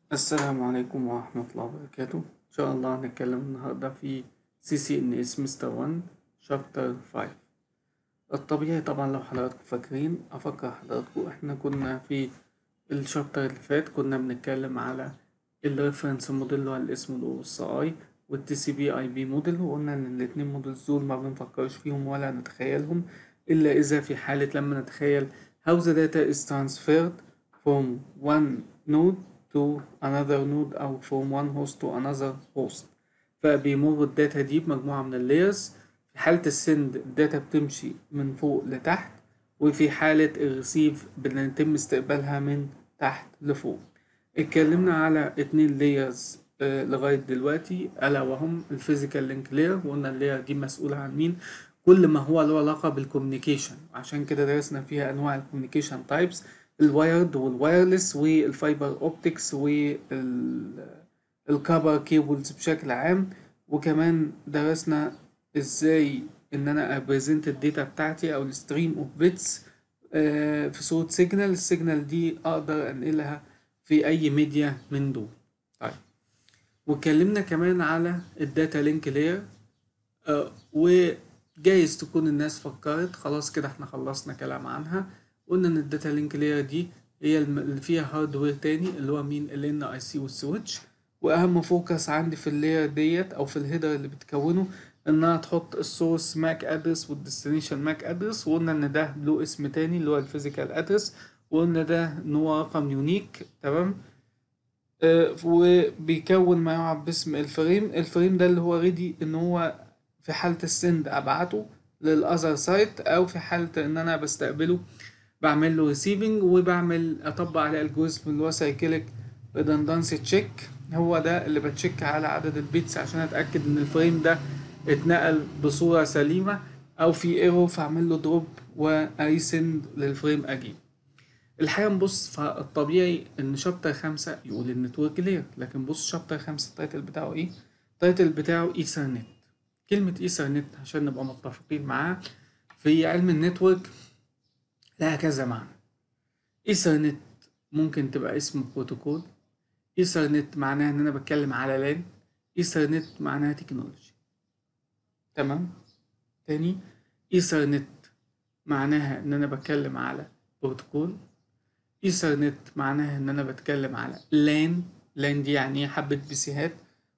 السلام عليكم ورحمة الله وبركاته إن شاء الله هنتكلم النهاردة في سي سي إن إس مستر 1 شابتر 5 الطبيعي طبعا لو حضراتكم فاكرين أفكر حضراتكم إحنا كنا في الشابتر اللي فات كنا بنتكلم على الريفرنس موديل اللي هو اللي اسمه الأو اس اي والتي سي بي اي بي موديل وقلنا إن الاتنين موديلز دول ما بنفكرش فيهم ولا نتخيلهم إلا إذا في حالة لما نتخيل how the data is transferred from one node to another node أو from one host to another host فبيمر الداتا دي بمجموعة من اللايرز في حالة السند الداتا بتمشي من فوق لتحت وفي حالة الريسيف بنتم استقبالها من تحت لفوق اتكلمنا على اتنين لايرز لغاية دلوقتي ألا وهم الفيزيكال لينك لاير وقلنا اللاير دي مسؤولة عن مين كل ما هو له علاقة بالكوميونيكيشن عشان كده درسنا فيها أنواع الكوميونيكيشن تايبس الوايرد والوايرلس والفايبر اوبتكس والكابر كيبلز بشكل عام وكمان درسنا ازاي ان انا ابريزنت الداتا بتاعتي او الستريم اوف بيتس في صورة سيجنال السيجنال دي اقدر انقلها في اي ميديا من دول طيب واتكلمنا كمان على الداتا لينك لاير وجايز تكون الناس فكرت خلاص كده احنا خلصنا كلام عنها قلنا ان الداتا لينك لاير دي هي اللي فيها هاردوير تاني اللي هو مين ال ان اي سي والسويتش واهم فوكس عندي في اللاير ديت او في الهيدر اللي بتكونه انها تحط السورس ماك ادرس والديستنيشن ماك ادرس وقلنا ان ده له اسم تاني اللي هو الفيزيكال ادرس وقلنا ده ان هو رقم يونيك تمام آه وبيكون ما يعرف باسم الفريم الفريم ده اللي هو ريدي ان هو في حالة السند ابعته للاذر سايت او في حالة ان انا بستقبله بعمل له ريسيفنج وبعمل اطبق عليه الجوريزم اللي هو سايكليك ريدندنسي تشيك هو ده اللي بتشيك على عدد البيتس عشان اتاكد ان الفريم ده اتنقل بصوره سليمه او في ايرور فاعمل له دروب واريسند للفريم اجيب الحقيقه نبص فالطبيعي ان شابتر خمسة يقول النتورك لير لكن بص شابتر خمسة التايتل بتاعه ايه التايتل بتاعه ايثرنت كلمه ايثرنت عشان نبقى متفقين معاه في علم النتورك لها كذا معنى ايثرنت ممكن تبقى اسم بروتوكول ايثرنت معناها ان انا بتكلم على لان ايثرنت معناها تكنولوجي تمام تاني ايثرنت معناها ان انا بتكلم على بروتوكول ايثرنت معناها ان انا بتكلم على لان لان دي يعني حبة بيسيهات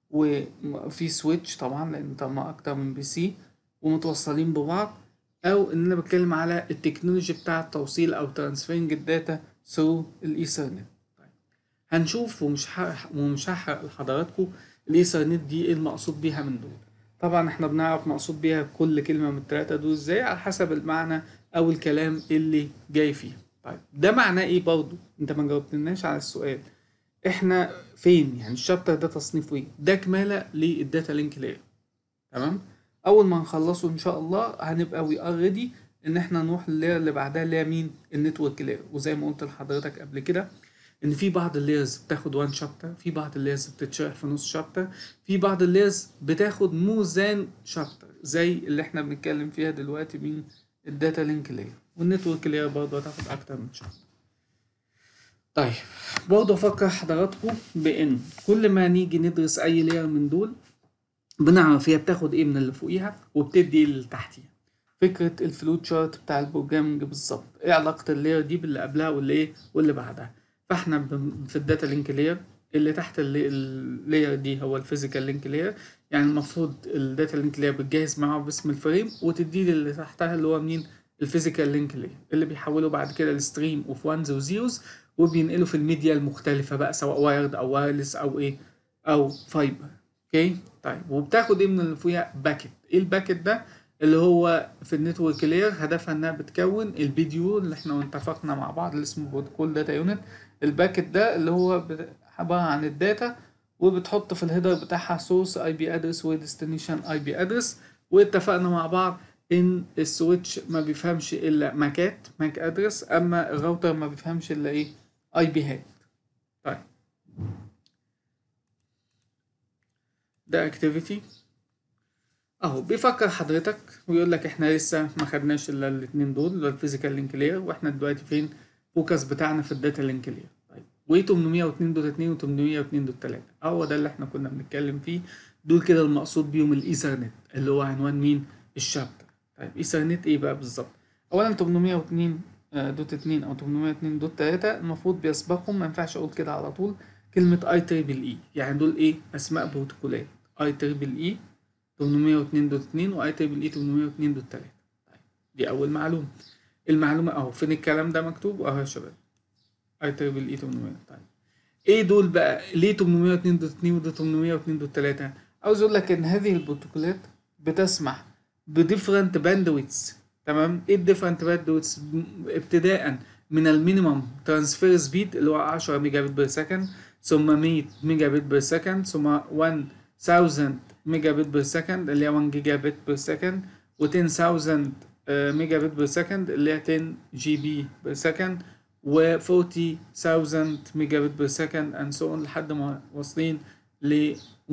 وفي سويتش طبعا لان طبعا اكتر من بي سي ومتوصلين ببعض او ان انا بتكلم على التكنولوجي بتاع التوصيل او ترانسفيرنج الداتا ثرو الايثرنت طيب. هنشوف ومش ومش هحرق لحضراتكم الايثرنت دي ايه المقصود بيها من دول طبعا احنا بنعرف مقصود بيها كل كلمة من التلاتة دول ازاي على حسب المعنى او الكلام اللي جاي فيها طيب ده معناه ايه برضو انت ما جاوبتناش على السؤال احنا فين يعني الشابتر ده تصنيفه ايه ده كمالة للداتا لينك لاير تمام اول ما نخلصه ان شاء الله هنبقى وي ار ريدي ان احنا نروح لللاير اللي بعدها اللي هي مين النتورك لاير وزي ما قلت لحضرتك قبل كده ان في بعض اللايرز بتاخد وان شابتر في بعض اللايرز بتتشرح في نص شابتر في بعض اللايرز بتاخد مور ذان شابتر زي اللي احنا بنتكلم فيها دلوقتي من الداتا لينك لاير والنتورك لاير برضه هتاخد اكتر من شابتر طيب برضه افكر حضراتكم بان كل ما نيجي ندرس اي لاير من دول بنعرف هي بتاخد ايه من اللي فوقيها وبتدي ايه اللي تحتيها فكرة الفلو تشارت بتاع البروجرامنج بالظبط ايه علاقة اللاير دي باللي قبلها واللي ايه واللي بعدها فاحنا في الداتا لينك لاير اللي تحت اللاير دي هو الفيزيكال لينك لاير يعني المفروض الداتا لينك لاير بتجهز معاه باسم الفريم وتدي لي اللي تحتها اللي هو منين الفيزيكال لينك لاير اللي بيحوله بعد كده الستريم اوف وانز وزيروز وبينقله في الميديا المختلفة بقى سواء وايرد او وايرلس او ايه او فايبر اوكي طيب وبتاخد ايه من اللي فوقيها باكت ايه الباكت ده اللي هو في النتورك لاير هدفها انها بتكون الفيديو اللي احنا اتفقنا مع بعض اللي اسمه بروتوكول داتا يونت الباكت ده اللي هو عبارة عن الداتا وبتحط في الهيدر بتاعها سورس اي بي ادرس وديستنيشن اي بي ادرس واتفقنا مع بعض ان السويتش ما بيفهمش الا ماكات ماك ادرس اما الراوتر ما بيفهمش الا ايه اي بي هات طيب ده اكتيفيتي اهو بيفكر حضرتك ويقول لك احنا لسه ما خدناش الا الاثنين دول اللي هو الفيزيكال لينك لاير واحنا دلوقتي فين فوكس بتاعنا في الداتا لينك لاير طيب و 802 دوت 2 و 802 دوت 3 هو ده اللي احنا كنا بنتكلم فيه دول كده المقصود بيهم الايثرنت اللي هو عنوان مين الشابتر طيب ايثرنت ايه بقى بالظبط اولا 802 دوت 2 او 802 دوت 3 المفروض بيسبقهم ما ينفعش اقول كده على طول كلمة اي تريبل اي يعني دول ايه اسماء بروتوكولات اي تريبل اي 802 دوت 2 واي تريبل اي 802 دوت 3 طيب دي اول معلومة المعلومة اهو فين الكلام ده مكتوب اهو يا شباب اي تريبل اي 800 طيب ايه دول بقى ليه 802 دوت 2 وده 802 دوت 3 عاوز اقول لك ان هذه البروتوكولات بتسمح بديفرنت باندويتس تمام ايه الديفرنت باندويتس ابتداء من المينيمم ترانسفير سبيد اللي هو 10 ميجا بت بير سكند ثم 100 ميجا بت بير سكند ثم 1000 ميجا بت بير سكند اللي هي 1 جيجا بت بير سكند و 10000 ميجا بت بير سكند اللي هي 10 جي بي بير سكند و 40000 ميجا بت بير سكند اند سو اون لحد ما واصلين ل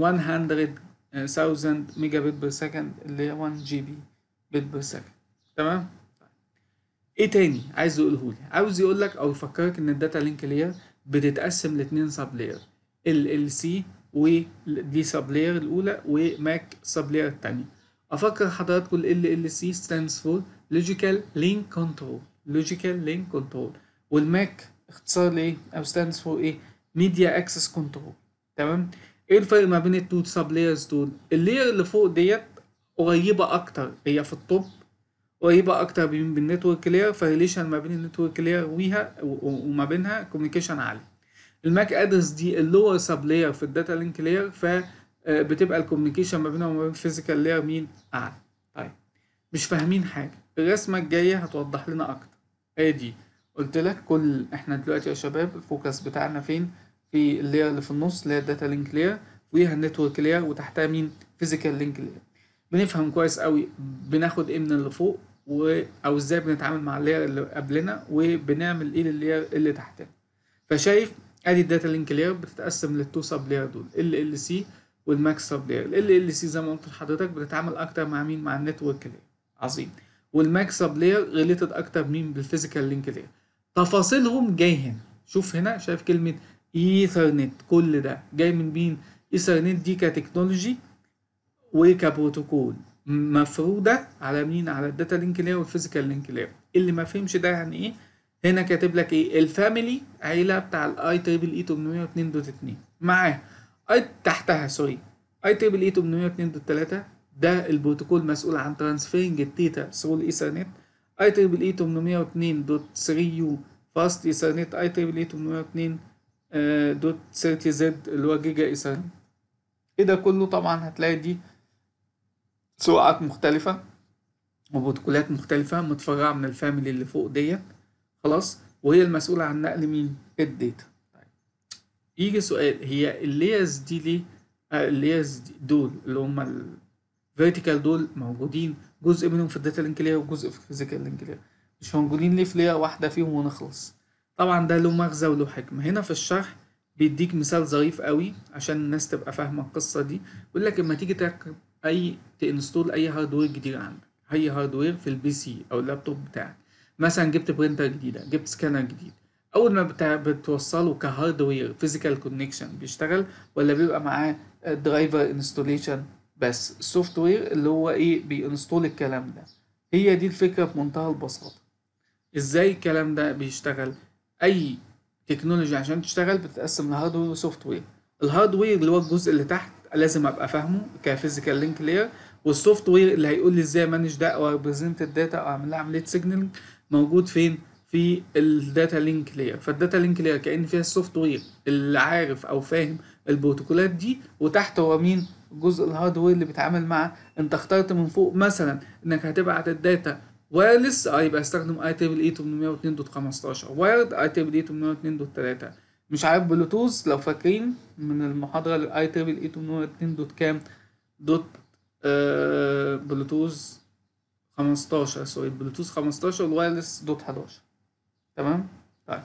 100000 ميجا بت بير سكند اللي هي 1 جي بي بت بير سكند تمام ايه تاني عايز يقوله لي عاوز يقول لك او يفكرك ان الداتا لينك لاير بتتقسم لاتنين سب لاير ال ال سي ودي سب لاير الاولى وماك سب لاير الثانيه افكر حضراتكم ال ال سي stands for logical link control logical link control والماك اختصار لايه او stands for ايه media access control تمام ايه الفرق ما بين التو سب لايرز دول اللاير اللي فوق ديت قريبه اكتر هي في الطب قريبة أكتر من بالنتورك لاير فريليشن ما بين النتورك لاير ويها وما بينها كوميونيكيشن عالي الماك ادرس دي اللور سب لاير في الداتا لينك لاير فبتبقى الكوميونيكيشن ما بينها وما بين الفيزيكال لاير مين أعلى طيب مش فاهمين حاجة الرسمة الجاية هتوضح لنا أكتر ادي قلت لك كل احنا دلوقتي يا شباب الفوكس بتاعنا فين في اللاير اللي في النص اللي هي الداتا لينك لاير ويها النتورك لاير وتحتها مين فيزيكال لينك لاير بنفهم كويس قوي بناخد ايه من اللي فوق و... او ازاي بنتعامل مع اللاير اللي قبلنا وبنعمل ايه لللاير اللي تحتنا فشايف ادي الداتا لينك لاير بتتقسم للتو سب لاير دول ال ال سي والماكس سب لاير ال ال سي زي ما قلت لحضرتك بتتعامل اكتر مع مين مع النتورك لاير عظيم والماكس سب لاير ريليتد اكتر مين بالفيزيكال لينك لاير تفاصيلهم جاي هنا شوف هنا شايف كلمه ايثرنت كل ده جاي من مين ايثرنت دي كتكنولوجي وكبروتوكول مفروده على مين على الداتا لينك لاير والفيزيكال لينك لاير اللي ما فهمش ده يعني ايه هنا كاتب لك ايه الفاميلي عيله بتاع الاي تريبل اي 802 دوت 2 معاه اي تحتها سوري اي تريبل اي 802 دوت 3 ده البروتوكول مسؤول عن ترانسفيرنج الداتا ثرو الايثرنت اي تريبل اي 802 دوت 3 يو فاست ايثرنت اي تريبل اي 802 دوت 30 زد اللي هو جيجا ايثرنت ايه ده كله طبعا هتلاقي دي سرعات مختلفة وبروتوكولات مختلفة متفرعة من الفاميلي اللي فوق ديت خلاص وهي المسؤولة عن نقل مين الداتا طيب. يجي سؤال هي اللايرز دي ليه آه اللايرز دول اللي هم الفيرتيكال دول موجودين جزء منهم في الداتا لينك لاير وجزء في الفيزيكال لينك لاير مش موجودين ليه في لاير واحدة فيهم ونخلص طبعا ده له مغزى وله حكمة هنا في الشرح بيديك مثال ظريف قوي عشان الناس تبقى فاهمة القصة دي يقول لك لما تيجي تركب اي تنستول اي هاردوير جديد عندك اي هاردوير في البي سي او اللابتوب بتاعك مثلا جبت برينتر جديده جبت سكانر جديد اول ما بتاع بتوصله كهاردوير فيزيكال كونكشن بيشتغل ولا بيبقى معاه درايفر انستوليشن بس السوفت وير اللي هو ايه بينستول الكلام ده هي دي الفكره بمنتهى البساطه ازاي الكلام ده بيشتغل اي تكنولوجي عشان تشتغل بتتقسم لهاردوير وسوفت وير الهاردوير اللي هو الجزء اللي تحت لازم ابقى فاهمه كفيزيكال لينك لاير والسوفت وير اللي هيقول لي ازاي مانج ده او ريبريزنت الداتا او اعمل لها عمليه سيجنال موجود فين في الداتا لينك لاير فالداتا لينك لاير كان فيها السوفت وير اللي عارف او فاهم البروتوكولات دي وتحت هو مين جزء الهاردوير اللي بيتعامل مع انت اخترت من فوق مثلا انك هتبعت الداتا وايرلس اه يبقى استخدم اي تيبل اي 802.15 وايرد اي تيبل اي 802.3 مش عارف بلوتوث لو فاكرين من المحاضرة الاي تريبل اي 802 دوت كام دوت آه بلوتوث 15 سوري بلوتوث 15 والوايرلس دوت 11 تمام طيب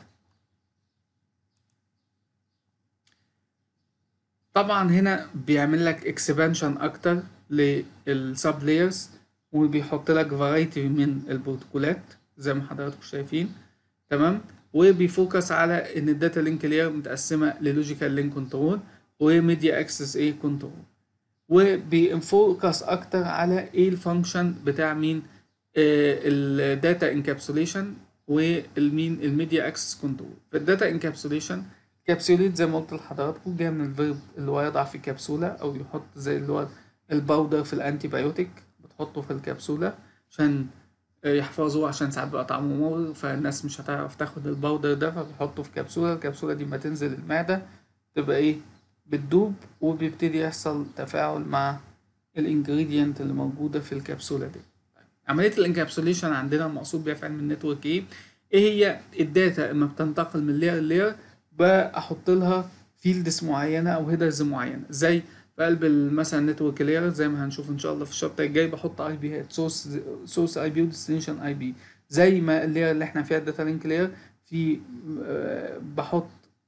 طبعا هنا بيعمل لك اكسبانشن اكتر للسب لايرز وبيحط لك فرايتي من البروتوكولات زي ما حضراتكم شايفين تمام وبيفوكس على ان الداتا لينك لاير متقسمه للوجيكال لينك كنترول وميديا اكسس ايه كنترول وبيفوكس اكتر على ايه الفانكشن بتاع مين الداتا انكابسوليشن والمين الميديا اكسس كنترول فالداتا انكابسوليشن كابسوليت زي ما قلت لحضراتكم جايه من الفيرب اللي هو يضع في كبسوله او يحط زي اللي هو الباودر في الانتي بايوتيك بتحطه في الكبسوله عشان يحفظوه عشان ساعات بيبقى طعمه مر فالناس مش هتعرف تاخد الباودر ده فبتحطه في كبسوله الكبسوله دي ما تنزل المعده تبقى ايه بتدوب وبيبتدي يحصل تفاعل مع الانجريدينت اللي موجوده في الكبسوله دي عمليه الانكابسوليشن عندنا المقصود بيها في علم النتورك ايه ايه هي الداتا لما بتنتقل من لير لير بحط لها فيلدز معينه او هيدرز معينه زي في قلب مثلا نتورك لاير زي ما هنشوف ان شاء الله في الشابتر الجاي بحط اي بي هات سورس سورس اي بي وديستنيشن اي بي زي ما اللاير اللي احنا فيها الداتا لينك لاير في بحط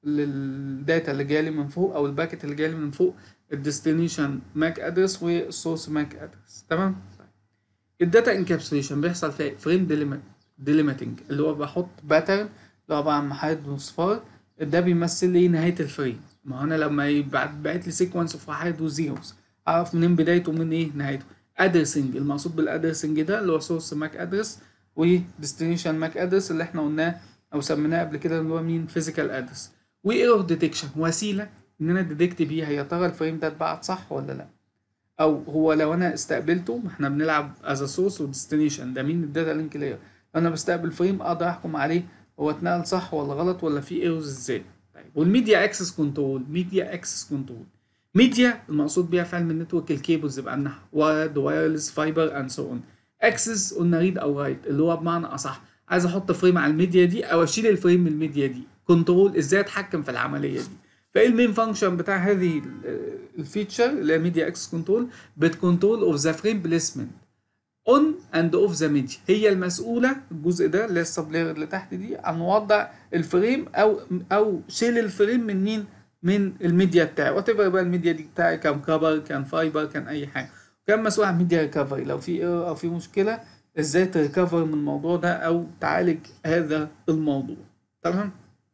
للداتا اللي جايه من فوق او الباكت اللي جايه من فوق الديستنيشن ماك ادرس والسورس ماك ادرس تمام الداتا انكابسوليشن بيحصل فيها فريم ديليميتنج اللي هو بحط باترن اللي هو عباره عن محايد واصفار ده بيمثل لي نهايه الفريم ما هو انا لما يبعت باعت لي سيكونس اوف وحيد وزيروز اعرف منين بدايته ومن ايه نهايته ادرسنج المقصود بالادرسنج ده اللي هو سورس ماك ادرس وديستنيشن ماك ادرس اللي احنا قلناه او سميناه قبل كده اللي هو مين فيزيكال ادرس وايرور ديتكشن وسيله ان انا ديتكت بيها يا ترى الفريم ده اتبعت صح ولا لا او هو لو انا استقبلته ما احنا بنلعب از سورس وديستنيشن ده مين الداتا لينك لاير لو انا بستقبل فريم اقدر احكم عليه هو اتنقل صح ولا غلط ولا في ايرورز ازاي طيب والميديا اكسس كنترول ميديا اكسس كنترول ميديا المقصود بيها في علم النتورك الكيبلز يبقى لنا وايرد وايرلس فايبر اند سو اون اكسس قلنا ريد او رايت اللي هو بمعنى اصح عايز احط فريم على الميديا دي او اشيل الفريم من الميديا دي كنترول ازاي اتحكم في العمليه دي فايه المين فانكشن بتاع هذه الفيتشر اللي هي ميديا اكسس كنترول بتكنترول اوف ذا فريم بليسمنت اون اند اوف ذا ميديا هي المسؤوله الجزء ده اللي هي السبلاير اللي تحت دي عن وضع الفريم او او شيل الفريم من مين من الميديا بتاعي وات ايفر بقى الميديا دي بتاعي كان كفر كان فايبر كان اي حاجه كان مسؤول عن ميديا ريكفري لو في ايرور او في مشكله ازاي تريكفر من الموضوع ده او تعالج هذا الموضوع تمام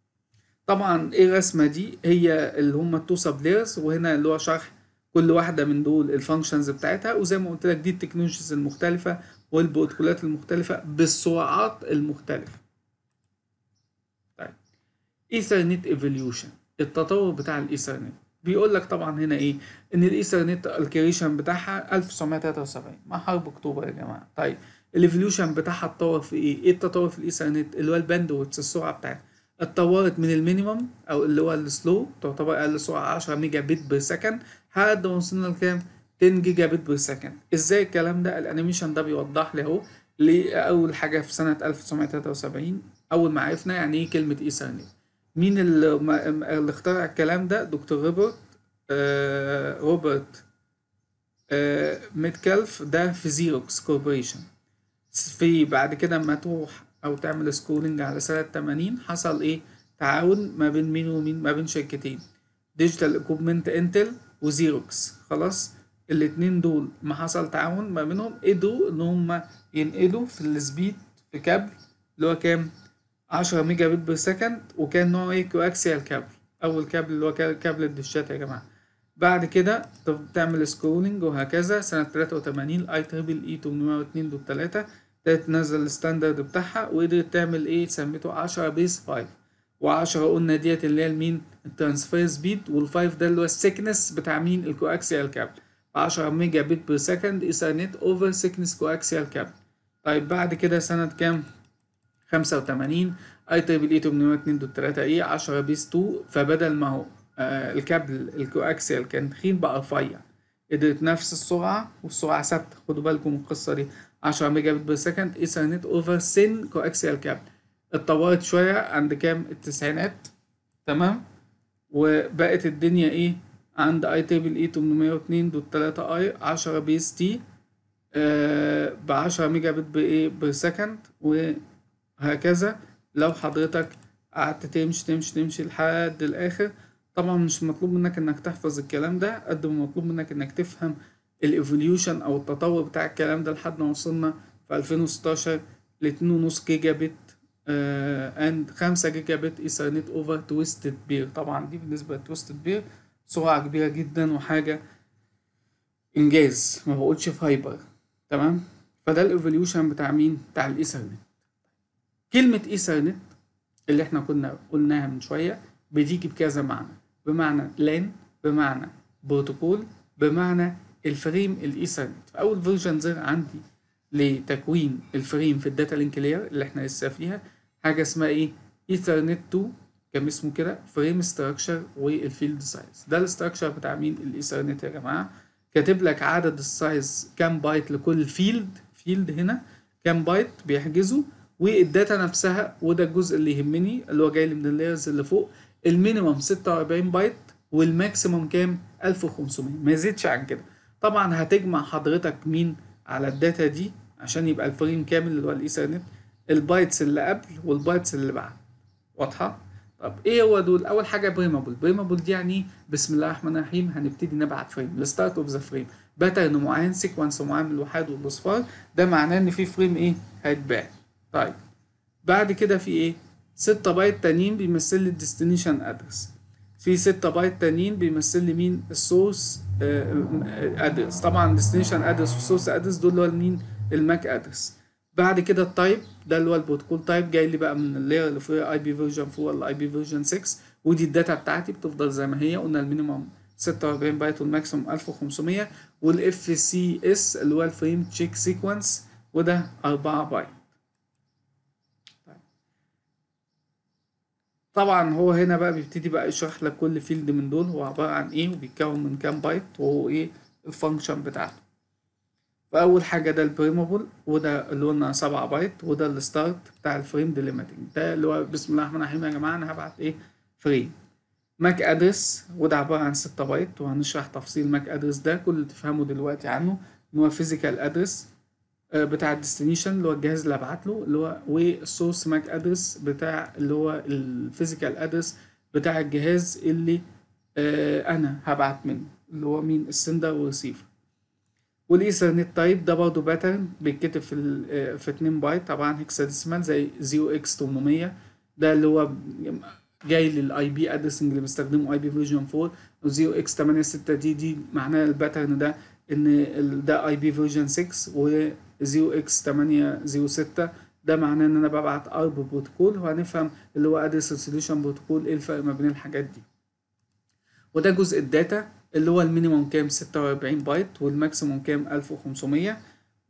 طبعا ايه الرسمه دي هي اللي هم التو سبلايرز وهنا اللي هو شرح كل واحده من دول الفانكشنز بتاعتها وزي ما قلت لك دي التكنولوجيز المختلفه والبروتوكولات المختلفه بالسرعات المختلفه طيب ايثرنت ايفوليوشن التطور بتاع الايثرنت بيقول لك طبعا هنا ايه ان الايثرنت الكريشن بتاعها 1973 مع حرب اكتوبر يا جماعه طيب الايفوليوشن بتاعها اتطور في ايه ايه التطور في الايثرنت اللي هو الباندويث السرعه بتاعتها اتطورت من المينيمم او اللي هو السلو تعتبر اقل سرعه 10 ميجا بت بير سكند لحد ما وصلنا لكام 10 جيجا بت بير سكند ازاي الكلام ده الانيميشن ده بيوضح لي اهو اول حاجه في سنه 1973 اول ما عرفنا يعني ايه كلمه ايثرنت مين اللي, اللي اخترع الكلام ده دكتور روبرت آه روبرت آه ميتكالف ده في زيروكس كوربوريشن في بعد كده اما تروح او تعمل سكولينج على سنه 80 حصل ايه تعاون ما بين مين ومين ما بين شركتين ديجيتال اكوبمنت انتل وزيروكس خلاص الاتنين دول ما حصل تعاون ما بينهم قدروا ان هم ينقلوا في السبيد في كابل اللي هو كام 10 ميجا بت بير سكند وكان نوعه ايه كواكسيال كابل اول كابل اللي هو كابل الدشات يا جماعه بعد كده تعمل سكرولينج وهكذا سنة 83 الاي تريبل اي 802 دوت 3 ابتدت تنزل الستاندرد بتاعها وقدرت تعمل ايه سميته 10 بيس 5 و10 قلنا ديت اللي هي مين الترانسفير سبيد وال5 ده اللي هو السكنس بتاع مين الكواكسيال كابل 10 ميجا بت بير سكند ايثرنت اوفر سكنس كواكسيال كابل طيب بعد كده سنة كام 85 اي تريبل اي 802 دوت 3 ايه 10 بيس 2 فبدل ما هو آه الكابل الكواكسيال كان تخين بقى رفيع قدرت نفس السرعة والسرعة ثابتة خدوا بالكم من القصة دي 10 ميجا بت بير سكند ايثرنت اوفر سن كواكسيال كابل اتطورت شوية عند كام التسعينات تمام وبقت الدنيا ايه عند اي تريبل اي 802 دوت 3 اي 10 بيس تي آه ب 10 ميجا بت بايه بير سكند وهكذا لو حضرتك قعدت تمشي تمشي تمشي لحد الاخر طبعا مش مطلوب منك انك تحفظ الكلام ده قد ما مطلوب منك انك تفهم الايفوليوشن او التطور بتاع الكلام ده لحد ما وصلنا في 2016 ل 2.5 جيجا بت اند 5 جيجا بت ايثرنت اوفر تويستد بير طبعا دي بالنسبه لتويستد بير سرعه كبيره جدا وحاجه انجاز ما بقولش فايبر تمام فده الايفوليوشن بتاع مين بتاع الايثرنت كلمه ايثرنت اللي احنا كنا قلناها من شويه بتيجي بكذا معنى بمعنى لان بمعنى بروتوكول بمعنى الفريم الايثرنت في اول فيرجن ظهر عندي لتكوين الفريم في الداتا لينك لاير اللي احنا لسه فيها حاجه اسمها ايه ايثرنت 2 كان اسمه كده فريم ستراكشر والفيلد سايز ده الاستراكشر بتاع مين الايثرنت يا جماعه كاتب لك عدد السايز كام بايت لكل فيلد فيلد هنا كام بايت بيحجزه والداتا نفسها وده الجزء اللي يهمني اللي هو جاي لي من اللايرز اللي فوق المينيمم 46 بايت والماكسيموم كام 1500 ما يزيدش عن كده طبعا هتجمع حضرتك مين على الداتا دي عشان يبقى الفريم كامل اللي هو الايثرنت البايتس اللي قبل والبايتس اللي بعد واضحه طب ايه هو دول اول حاجه بريمابل بريمابل دي يعني بسم الله الرحمن الرحيم هنبتدي نبعت فريم الستارت اوف ذا فريم باترن معين سيكونس معين من الوحيد والاصفار ده معناه ان في فريم ايه هيتباع طيب بعد كده في ايه 6 بايت تانيين بيمثل لي الديستنيشن ادرس في 6 بايت تانيين بيمثل لي مين السورس ادرس طبعا ديستنيشن ادرس والسورس ادرس دول اللي هو مين الماك ادرس بعد كده التايب ده اللي هو البروتوكول تايب جاي لي بقى من اللاير اللي فوقها اي بي فيرجن 4 ولا اي بي فيرجن 6 ودي الداتا بتاعتي بتفضل زي ما هي قلنا المينيمم 46 بايت والماكسيموم 1500 والاف سي اس اللي هو الفريم تشيك سيكونس وده 4 بايت طبعا هو هنا بقى بيبتدي بقى يشرح لك كل فيلد من دول هو عبارة عن ايه وبيتكون من كام بايت وهو ايه الفانكشن بتاعته فأول حاجة ده البريمابل وده اللي قلنا سبعة بايت وده الستارت بتاع الفريم ديليميتنج ده اللي هو بسم الله الرحمن الرحيم يا جماعة أنا هبعت ايه فريم ماك ادرس وده عبارة عن ستة بايت وهنشرح تفصيل ماك ادرس ده كل اللي تفهمه دلوقتي عنه ان هو فيزيكال ادرس بتاع الديستنيشن اللي هو الجهاز اللي هبعت له اللي هو والسورس ماك ادرس بتاع اللي هو الفيزيكال ادرس بتاع الجهاز اللي آه انا هبعت منه اللي هو مين السندر والريسيفر والايثرنت تايب ده برضه باترن بيتكتب في ال في 2 بايت طبعا هكساديسمال زي 0 اكس 800 ده اللي هو جاي للاي بي ادرسنج اللي بيستخدمه اي بي فيرجن 4 و0 اكس 86 دي دي معناها الباترن ده ان ده اي بي فيرجن 6 و 0 اكس 806 ده معناه ان انا ببعت ارب بروتوكول وهنفهم اللي هو ادرس ريزوليوشن بروتوكول ايه الفرق ما بين الحاجات دي وده جزء الداتا اللي هو المينيموم كام 46 بايت والماكسيموم كام 1500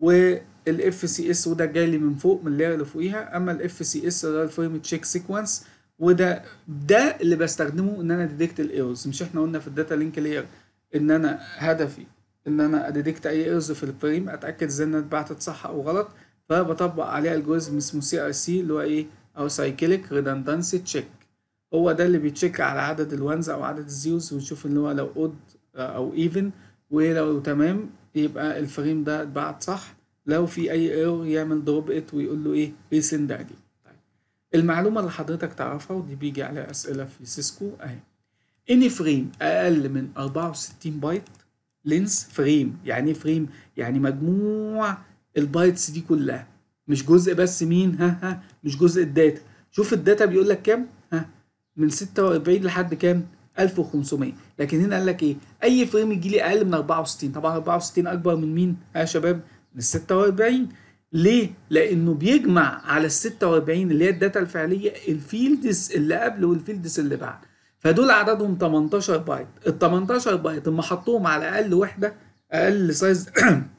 والاف سي اس وده جاي لي من فوق من اللاير اللي فوقيها اما الاف سي اس اللي هو الفريم تشيك سيكونس وده ده اللي بستخدمه ان انا ديتكت الايرورز مش احنا قلنا في الداتا لينك لاير ان انا هدفي ان انا اديتكت اي ايرورز في الفريم اتاكد اذا انا اتبعتت صح او غلط فبطبق عليه الجوريزم اسمه سي ار سي اللي هو ايه او سايكليك ريدندنسي تشيك هو ده اللي بيتشيك على عدد الوانز او عدد الزيروز ويشوف اللي هو لو اود او ايفن ولو تمام يبقى الفريم ده اتبعت صح لو في اي ايرور يعمل دروب ات ويقول له ايه ريسند عليه طيب المعلومه اللي حضرتك تعرفها ودي بيجي عليها اسئله في سيسكو اهي اني فريم اقل من 64 بايت لينس فريم يعني ايه فريم يعني مجموع البايتس دي كلها مش جزء بس مين ها ها مش جزء الداتا شوف الداتا بيقول لك كام ها من 46 لحد كام 1500 لكن هنا قال لك ايه اي فريم يجي لي اقل من 64 طبعا 64 اكبر من مين يا شباب من 46 ليه لانه بيجمع على ال 46 اللي هي الداتا الفعليه الفيلدز اللي قبل والفيلدز اللي بعد فدول عددهم 18 بايت ال 18 بايت اما حطوهم على اقل وحده اقل سايز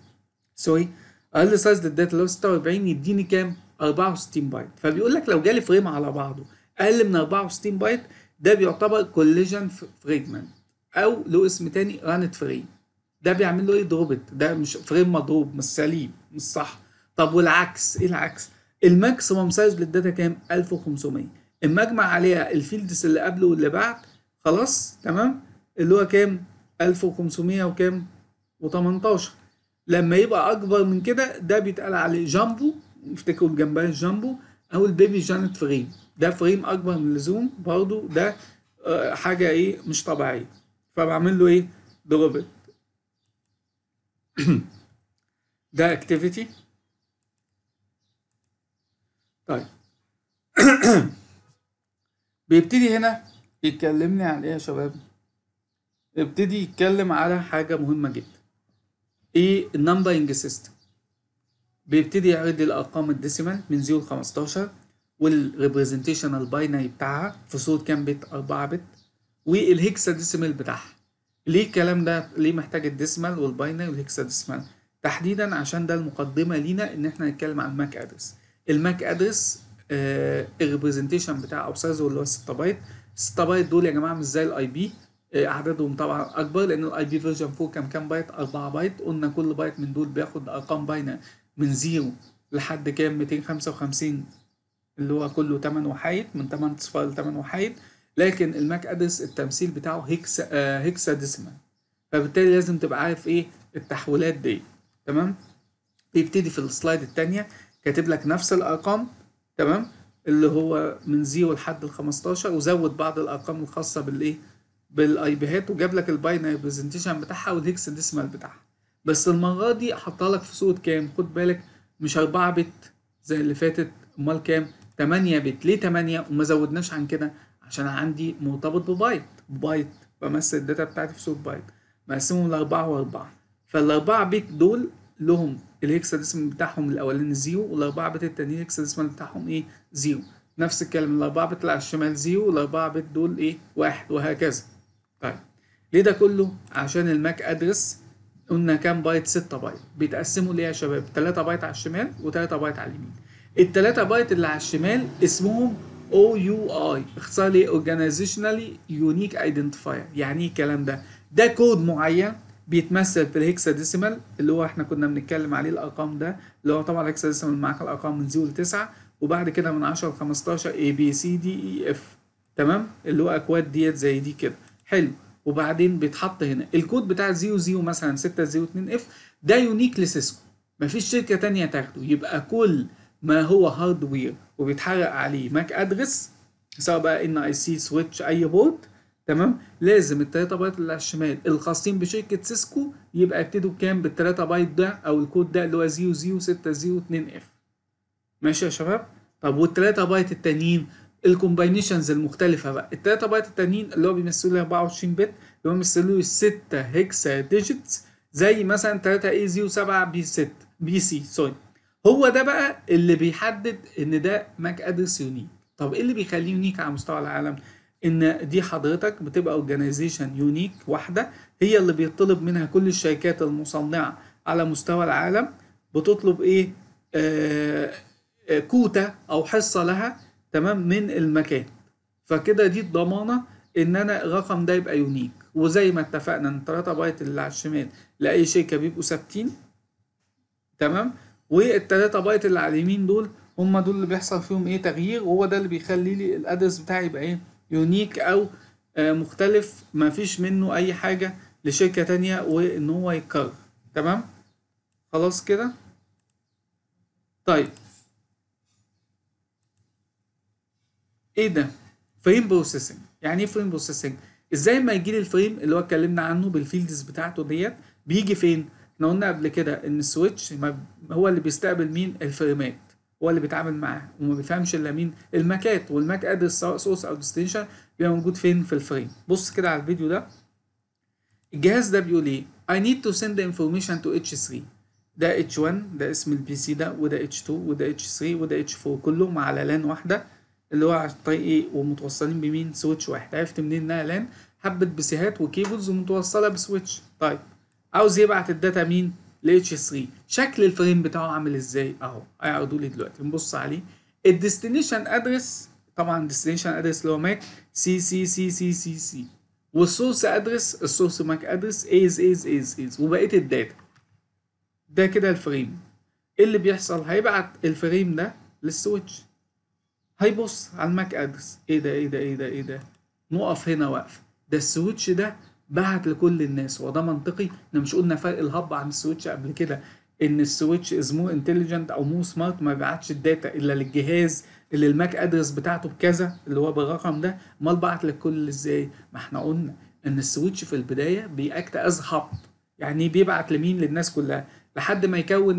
سوري اقل سايز للداتا اللي هو 46 يديني كام 64 بايت فبيقول لك لو جالي فريم على بعضه اقل من 64 بايت ده بيعتبر كوليجن فريجمنت او له اسم تاني رانت فريم ده بيعمل له ايه دروبت ده مش فريم مضروب مش سليم مش صح طب والعكس ايه العكس الماكسيموم سايز للداتا كام 1500 اما اجمع عليها الفيلدز اللي قبله واللي بعد خلاص تمام اللي هو كام 1500 وكام و18 لما يبقى اكبر من كده ده بيتقال عليه جامبو افتكروا الجمبري الجامبو او البيبي جانت فريم ده فريم اكبر من اللزوم برضو ده آه حاجه ايه مش طبيعيه فبعمل له ايه دروبت ده اكتيفيتي طيب بيبتدي هنا يكلمني عن ايه يا شباب يبتدي يتكلم على حاجة مهمة جدا ايه النمبرنج سيستم بيبتدي يعرض لي الارقام الديسيمال من 0 ل 15 والريبريزنتيشن الباينري بتاعها في صورة كام بت 4 بت والهكسا ديسيمال بتاعها ليه الكلام ده ليه محتاج الديسيمال والباينري والهكسا ديسيمال تحديدا عشان ده المقدمه لينا ان احنا نتكلم عن الماك ادرس الماك ادرس آه الريبريزنتيشن بتاع او سايزه اللي هو 6 بايت 6 بايت دول يا جماعه مش زي الاي بي آه عددهم طبعا اكبر لان الاي بي فيرجن 4 كام كام بايت 4 بايت قلنا كل بايت من دول بياخد ارقام باينه من 0 لحد كام 255 اللي هو كله 8 وحيد من 8 اصفار ل 8 وحيد لكن الماك ادرس التمثيل بتاعه هيكسا آه هيكسا ديسيمال فبالتالي لازم تبقى عارف ايه التحويلات دي تمام بيبتدي في السلايد التانية كاتب لك نفس الارقام تمام اللي هو من 0 لحد ال 15 وزود بعض الارقام الخاصه بالايه بالاي بيهات وجاب لك الباينري برزنتيشن بتاعها والهكس ديسمال بتاعها بس المره دي حطها لك في صوره كام خد بالك مش 4 بت زي اللي فاتت امال كام 8 بت ليه 8 وما زودناش عن كده عشان عندي مرتبط ببايت بايت بمثل الداتا بتاعتي في صوره بايت مقسمهم لأربعة وأربعة فالأربعة بيت دول لهم الهكساديسمال بتاعهم الأولاني زيرو والأربعة بيت التانيين الهكساديسمال بتاعهم إيه زيرو نفس الكلام الأربعة بيت اللي على الشمال زيرو والأربعة بيت دول إيه واحد وهكذا طيب ليه ده كله؟ عشان الماك أدرس قلنا كام بايت 6 بايت بيتقسموا ليه يا شباب 3 بايت على الشمال و3 بايت على اليمين التلاتة بايت اللي على الشمال اسمهم او يو اي اختصار ليه اورجانيزيشنالي يونيك ايدنتيفاير يعني ايه الكلام ده ده كود معين بيتمثل في الهكسا ديسيمال اللي هو احنا كنا بنتكلم عليه الارقام ده اللي هو طبعا الهكسا ديسيمال معاك الارقام من 0 ل 9 وبعد كده من 10 ل 15 اي بي سي دي اي اف تمام اللي هو اكواد ديت زي دي كده حلو وبعدين بيتحط هنا الكود بتاع 0 0 مثلا 6 0 2 اف ده يونيك لسيسكو مفيش شركه تانية تاخده يبقى كل ما هو هاردوير وبيتحرق عليه ماك ادرس سواء بقى ان اي سي سويتش اي بورد تمام لازم التلاتة بايت اللي على الشمال الخاصين بشركة سيسكو يبقى يبتدوا بكام بالتلاتة بايت ده او الكود ده اللي هو 00602 اف ماشي يا شباب طب والتلاتة بايت التانيين الكومباينيشنز المختلفة بقى التلاتة بايت التانيين اللي هو بيمثلوا لي 24 بت اللي هو بيمثلوا لي 6 هيكسا ديجيتس زي مثلا 3 اي 07 بي 6 بي سي سوري هو ده بقى اللي بيحدد ان ده ماك ادرس يونيك طب ايه اللي بيخليه يونيك على مستوى العالم ان دي حضرتك بتبقى اورجانيزيشن يونيك واحده هي اللي بيطلب منها كل الشركات المصنعه على مستوى العالم بتطلب ايه آه آه كوتا او حصه لها تمام من المكان فكده دي الضمانه ان انا الرقم ده يبقى يونيك وزي ما اتفقنا ان 3 بايت اللي على الشمال لاي شركه بيبقوا ثابتين تمام والتلاتة بايت اللي على اليمين دول هم دول اللي بيحصل فيهم ايه تغيير وهو ده اللي بيخلي لي الادرس بتاعي يبقى ايه يونيك او آه مختلف ما فيش منه اي حاجة لشركة تانية وان هو يتكرر تمام خلاص كده طيب ايه ده فريم بروسيسنج يعني ايه فريم بروسيسنج ازاي ما يجي لي الفريم اللي هو اتكلمنا عنه بالفيلدز بتاعته ديت بيجي فين احنا قلنا قبل كده ان السويتش هو اللي بيستقبل مين الفريمات هو اللي بيتعامل معاها وما بيفهمش الا مين الماكات والماك ادرس سواء سورس او ديستنيشن بيبقى موجود فين في الفريم بص كده على الفيديو ده الجهاز ده بيقول ايه I need to send the information to H3 ده H1 ده اسم البي سي ده وده H2 وده H3 وده H4 كلهم على لان واحده اللي هو على طريق ايه ومتوصلين بمين سويتش واحد عرفت منين انها لان حبه بسيهات وكيبلز ومتوصله بسويتش طيب عاوز يبعت الداتا مين ل اتش 3 شكل الفريم بتاعه عامل ازاي اهو هيعرضوا لي دلوقتي نبص عليه الديستنيشن ادرس طبعا الديستنيشن ادرس اللي هو ماك سي سي سي سي سي سي والسورس ادرس السورس ماك ادرس ايز ايز ايز ايز وبقيه الداتا ده كده الفريم ايه اللي بيحصل هيبعت الفريم ده للسويتش هيبص على الماك ادرس ايه ده ايه ده ايه ده ايه ده نقف هنا واقفه ده السويتش ده بعت لكل الناس وده منطقي احنا مش قلنا فرق الهب عن السويتش قبل كده ان السويتش از مور انتليجنت او مور سمارت ما بيبعتش الداتا الا للجهاز اللي الماك ادرس بتاعته بكذا اللي هو بالرقم ده امال بعت للكل ازاي ما احنا قلنا ان السويتش في البدايه بيأكت از هب يعني بيبعت لمين للناس كلها لحد ما يكون ايه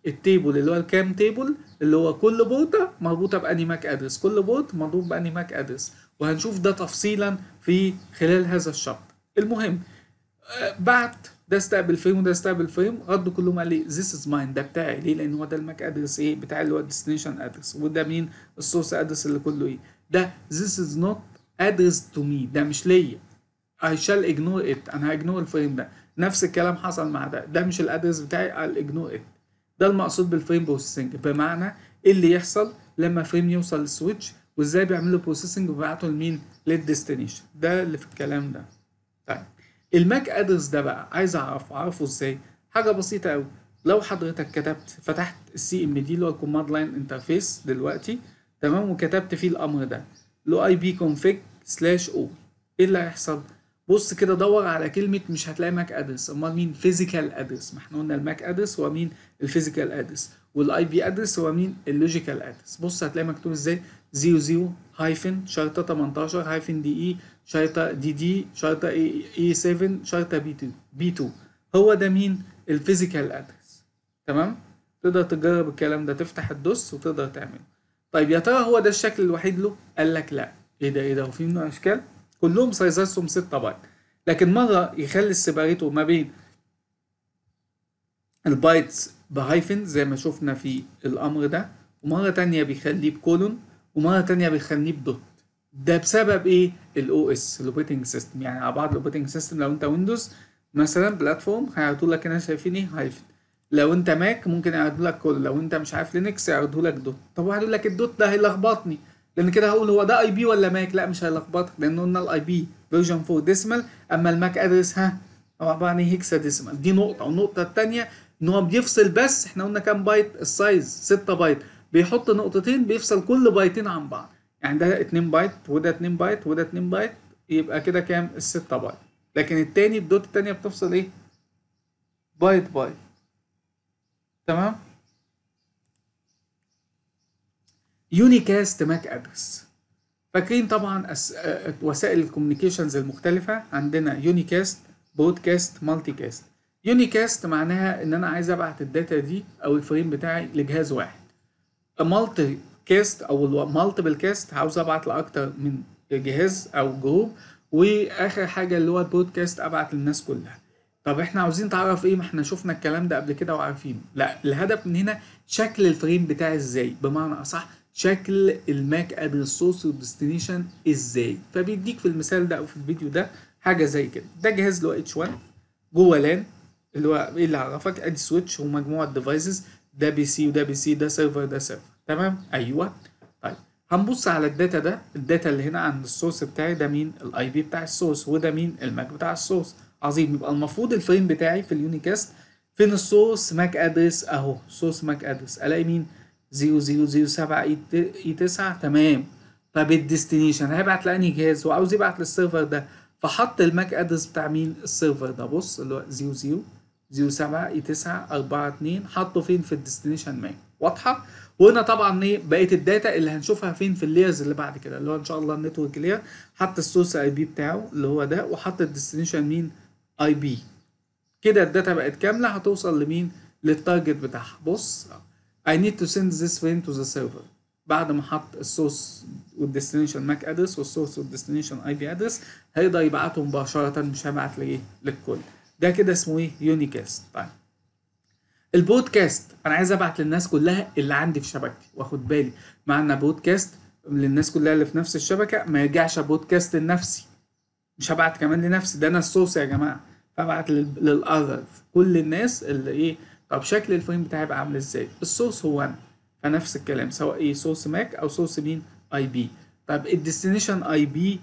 التيبل اللي هو الكام تيبل اللي هو كل بورته مربوطه باني ماك ادرس كل بورت مربوط باني ماك ادرس وهنشوف ده تفصيلا في خلال هذا الشابتر المهم آه، بعت ده استقبل فريم وده استقبل فريم ردوا كلهم قال لي ذيس از ماين ده بتاعي ليه لان هو ده الماك ادرس ايه بتاع اللي هو الديستنيشن ادرس وده مين السورس ادرس اللي كله ايه ده ذيس از نوت ادرس تو مي ده مش ليا I shall ignore it انا هاجنور الفريم ده نفس الكلام حصل مع ده ده مش الادرس بتاعي I'll ignore it ده المقصود بالفريم بروسيسنج بمعنى ايه اللي يحصل لما فريم يوصل للسويتش وازاي بيعملوا بروسيسنج وبيبعتوا لمين للديستنيشن ده اللي في الكلام ده طيب الماك ادرس ده بقى عايز اعرفه اعرفه ازاي حاجه بسيطه قوي لو حضرتك كتبت فتحت السي ام دي اللي هو الكوماند لاين انترفيس دلوقتي تمام وكتبت فيه الامر ده له اي بي كونفيج سلاش او ايه اللي هيحصل بص كده دور على كلمه مش هتلاقي ماك ادرس امال مين فيزيكال ادرس ما احنا قلنا الماك ادرس هو مين الفيزيكال ادرس والاي بي ادرس هو مين اللوجيكال ادرس بص هتلاقي مكتوب ازاي 00 هايفن شرطه 18 هايفن دي اي شرطه دي دي شرطه اي اي 7 شرطه بي 2 بي 2 هو ده مين الفيزيكال ادرس تمام تقدر تجرب الكلام ده تفتح الدوس وتقدر تعمله طيب يا ترى هو ده الشكل الوحيد له قال لك لا ايه ده ايه ده وفي منه اشكال كلهم سايزاتهم 6 بايت لكن مره يخلي السيباريتور ما بين البايتس بهايفن زي ما شفنا في الامر ده ومره تانية بيخليه بكولون ومره تانية بيخليه بدوت ده بسبب ايه الاو اس الاوبريتنج سيستم يعني على بعض الاوبريتنج سيستم لو انت ويندوز مثلا بلاتفورم هيعرضوا لك هنا شايفين ايه هايفن لو انت ماك ممكن يعرضوا لك كل لو انت مش عارف لينكس يعرضوا لك دوت طب واحد يقول لك الدوت ده هيلخبطني لان كده هقول هو ده اي بي ولا ماك لا مش هيلخبطك لان قلنا الاي بي فيرجن 4 ديسمال اما الماك ادرس ها هو عباره عن ايه هيكسا ديسمال دي نقطه والنقطه الثانيه ان هو بيفصل بس احنا قلنا كام بايت السايز 6 بايت بيحط نقطتين بيفصل كل بايتين عن بعض يعني ده 2 بايت وده 2 بايت وده 2 بايت يبقى كده كام ال 6 بايت لكن التاني الدوت التانية بتفصل ايه بايت بايت تمام يونيكاست ماك ادرس فاكرين طبعا أس... آه، وسائل الكوميونيكيشنز المختلفة عندنا يونيكاست بودكاست مالتي كاست يونيكاست معناها ان انا عايز ابعت الداتا دي او الفريم بتاعي لجهاز واحد مالتي كاست او مالتيبل كاست عاوز ابعت لاكتر من جهاز او جروب واخر حاجه اللي هو البودكاست ابعت للناس كلها طب احنا عاوزين تعرف ايه ما احنا شفنا الكلام ده قبل كده وعارفينه لا الهدف من هنا شكل الفريم بتاعي ازاي بمعنى اصح شكل الماك ادرس سورس والديستنيشن ازاي فبيديك في المثال ده او في الفيديو ده حاجه زي كده ده جهاز اللي هو اتش 1 جوه لان اللي هو ايه اللي عرفك ادي سويتش ومجموعه ديفايسز ده بي سي وده بي سي ده سيرفر ده سيرفر تمام ايوه طيب هنبص على الداتا ده الداتا اللي هنا عند السورس بتاعي ده مين الاي بي بتاع السورس وده مين الماك بتاع السورس عظيم يبقى المفروض الفريم بتاعي في اليونيكاست فين السورس ماك ادرس اهو سورس ماك ادرس الاقي مين 0007 اي 9 تمام طب الديستنيشن هيبعت لاني جهاز وعاوز يبعت للسيرفر ده فحط الماك ادرس بتاع مين السيرفر ده بص اللي هو 00 07 اي 9 4 2 حطه فين في الديستنيشن ماك واضحه وهنا طبعا ايه بقيه الداتا اللي هنشوفها فين في اللايرز اللي بعد كده اللي هو ان شاء الله النتورك لاير حط السورس اي بي بتاعه اللي هو ده وحط الديستنيشن مين اي بي كده الداتا بقت كامله هتوصل لمين للتارجت بتاعها بص I need to send this frame to the server بعد ما حط السورس والديستنيشن ماك ادرس والسورس والديستنيشن اي بي ادرس هيقدر يبعته مباشره مش هيبعت لايه للكل ده كده اسمه ايه يونيكاست طيب البودكاست انا عايز ابعت للناس كلها اللي عندي في شبكتي واخد بالي معنى بودكاست للناس كلها اللي في نفس الشبكه ما يرجعش بودكاست لنفسي مش هبعت كمان لنفسي ده انا السورس يا جماعه فابعت للاذر كل الناس اللي ايه طب شكل الفريم بتاعي هيبقى عامل ازاي السورس هو انا فنفس الكلام سواء ايه سورس ماك او سورس مين اي بي طب الديستنيشن اي بي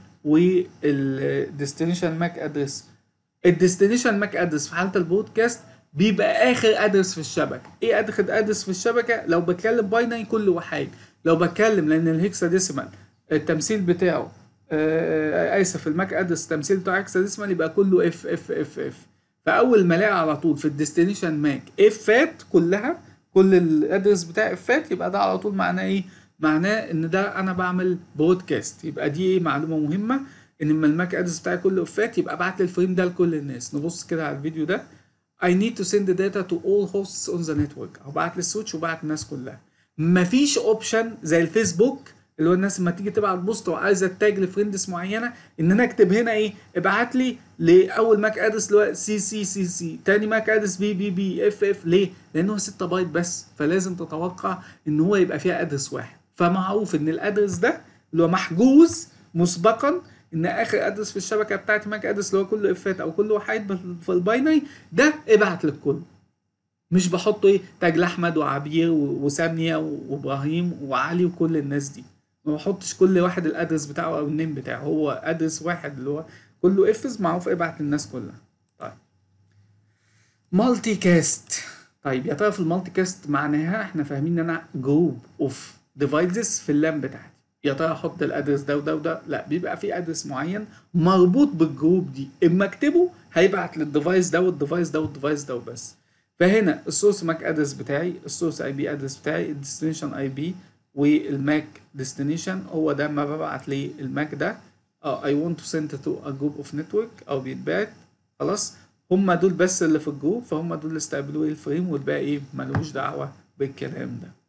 والديستنيشن ماك ادرس الديستنيشن ماك ادرس في حاله البودكاست بيبقى اخر ادرس في الشبكه ايه اخر ادرس في الشبكه لو بتكلم باينري كل واحد لو بتكلم لان الهكسا ديسيمال التمثيل بتاعه آه اسف الماك ادرس التمثيل بتاع هكسا ديسيمال يبقى كله اف اف اف اف فاول ما الاقي على طول في الديستنيشن ماك افات كلها كل الادرس بتاع افات يبقى ده على طول معناه ايه معناه ان ده انا بعمل بودكاست يبقى دي ايه معلومه مهمه ان لما الماك ادرس بتاعي كله افات يبقى ابعت لي الفريم ده لكل الناس نبص كده على الفيديو ده I need to send the data to all hosts on the network او بعت للسويتش وبعت الناس كلها مفيش اوبشن زي الفيسبوك اللي هو الناس لما تيجي تبعت بوست وعايزه تاج لفريندز معينه ان انا اكتب هنا ايه ابعت لي لاول ماك ادرس اللي هو سي سي سي سي تاني ماك ادرس بي بي بي اف اف ليه؟ لان هو 6 بايت بس فلازم تتوقع ان هو يبقى فيها ادرس واحد فمعروف ان الادرس ده اللي هو محجوز مسبقا ان اخر ادرس في الشبكه بتاعت ماك ادرس اللي هو كله افات او كله وحيد في الباينري ده ابعت للكل مش بحط ايه تاج لاحمد وعبير وساميه وابراهيم وعلي وكل الناس دي ما بحطش كل واحد الادرس بتاعه او النيم بتاعه هو ادرس واحد اللي هو كله افز معروف ابعت للناس كلها طيب مالتي كاست طيب يا ترى في المالتي كاست معناها احنا فاهمين ان انا جروب اوف ديفايسز في اللام بتاعتي يا ترى احط الادرس ده وده وده لا بيبقى في ادرس معين مربوط بالجروب دي اما اكتبه هيبعت للديفايس ده والديفايس ده والديفايس ده وبس فهنا السورس ماك ادرس بتاعي السورس اي بي ادرس بتاعي الديستنيشن اي بي والماك ديستنيشن هو ده ما ببعت للماك ده اه اي ونت تو سند تو ا جروب اوف نتورك او بيتبعت خلاص هم دول بس اللي في الجروب فهم دول اللي استقبلوا الفريم والباقي ملوش دعوه بالكلام ده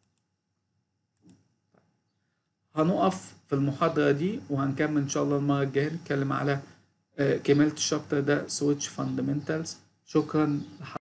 هنقف في المحاضرة دي وهنكمل إن شاء الله المرة الجاية نتكلم على كمالة الشابتر ده سويتش فاندمنتالز شكرا